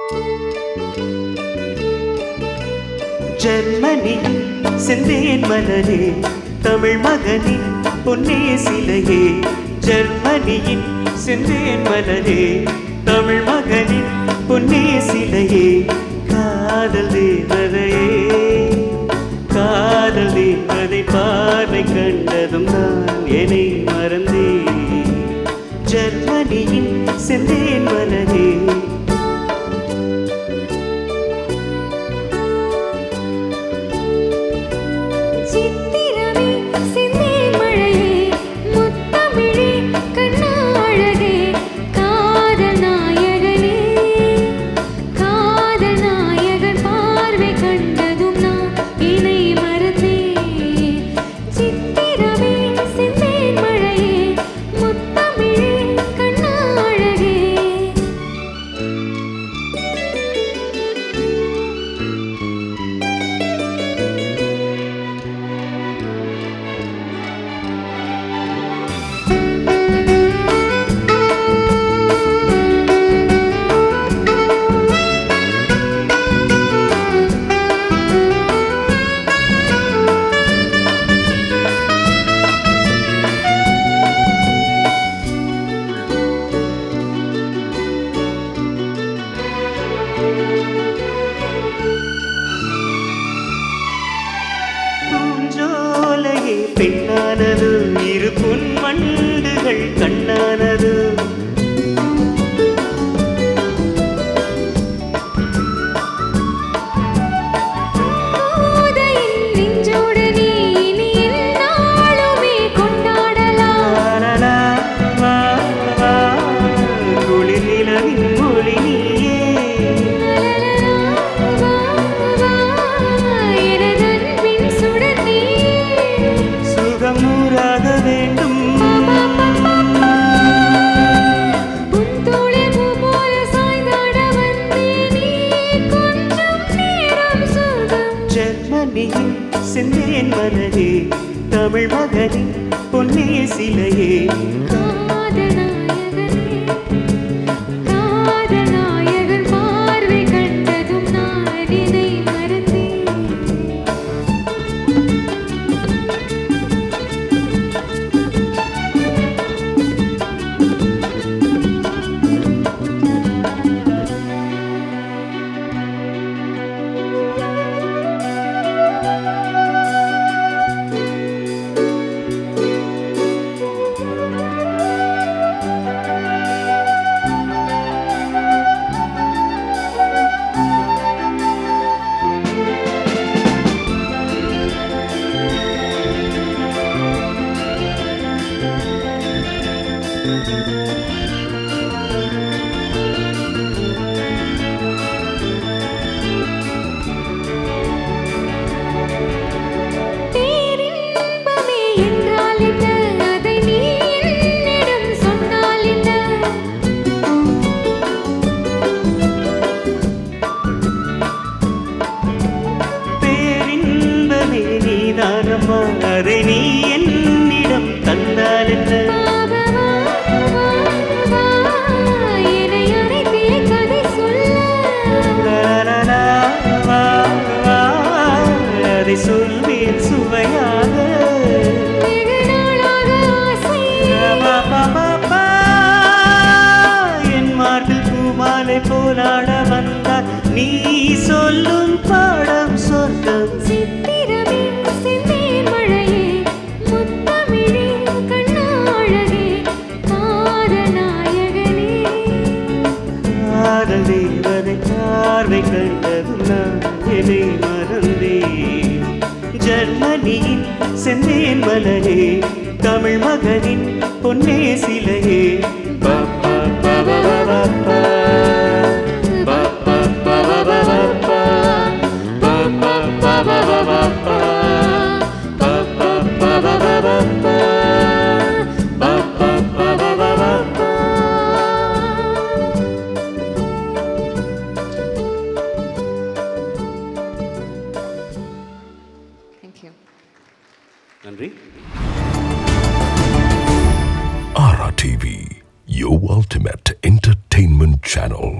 ஜெர்மனியின் செந்தேன் மலரே தமிழ் மகனின் பொன்னே சிலையே ஜெர்மனியின் செந்தேன் மலரே தமிழ் மகனின் பொன்னே சிலையே காதல் தேவதையே காதல் தேவதை பார்வை கண்டதும் நான் என்னை மறந்தேன் ஜெர்மனியின் செந்தேன் மலரே சித்திரமே சிந்தேன் மழையே முத்தமிழே கண்ணா அழகே காதல் நாயகனே காதல் நாயகன் பார்வை கண்டதும் நான் இணை மறந்தேன் சித்திரமே சிந்தேன் மழையே முத்தமிழே கண்ணா அழகே பூஞ்சோலையே பெண்ணானது இரு பொன்மண்டுகள் கண்ணானது கோதையின் நெஞ்சோடு நீ இனி எந்நாளுமே கொண்டாடலாம் லாலலா, வா, வா, குளிர் நிலவின் மொழி நீயே வா, வா, எனதன்பின் சுடர் நீ. சுகம் நூறாக வேண்டும் உன் தோளில் பூ போல சாய்ந்தாட வந்தேன் நீ. கொஞ்சம் நேரம் சுகம். ஜெர்மனியின் செந்தேன் மலரே தமிழ் மகனின் பொன்னே சிலையே காதல் நாயகனே, காதல் நாயகன் பார்வை கண்டதும் நான் இதை மறந்தேன் பேரின்பமே என்றால் என்ன அதை நீ என்னிடம் சொன்னால் என்ன பேரின்பமே நீதானம்மா அதை நீ என்னிடம் தந்தால் என்ன பாபவா, வா, வா, என்னை அழைத்தே கதை சொல்ல லாலலா, வா, வா, அதை சொல்வேன் சுவையாக வெகு நாளாக ஆசை பா, பா, பா, பா. என் மார்பில் பூமாலை போலாட வந்தால் நீ சொல்லும் பாடம் சொர்க்கம் சித்திரமே செந்தேன் மழையே முத்தமிழே கண்ணா அழகே காதல் நாயகனே காதல் தேவதை பார்வை கண்டதும் நான் என்னை மறந்தேன் ஜெர்மனியின் செந்தேன் மலரே தமிழ் மகனின் பொன்னே சிலையே பா, பா, பா, பா, பா, பா, பா. பா, பா, பா, பா, பா, பா, பா. பா, பா, பா, பா, பா, பா, பா. பா, பா, பா, பா, பா, பா, பா. பா, பா, பா, பா, பா, பா, பா. Thank you. நன்றி RTV, your ultimate entertainment channel.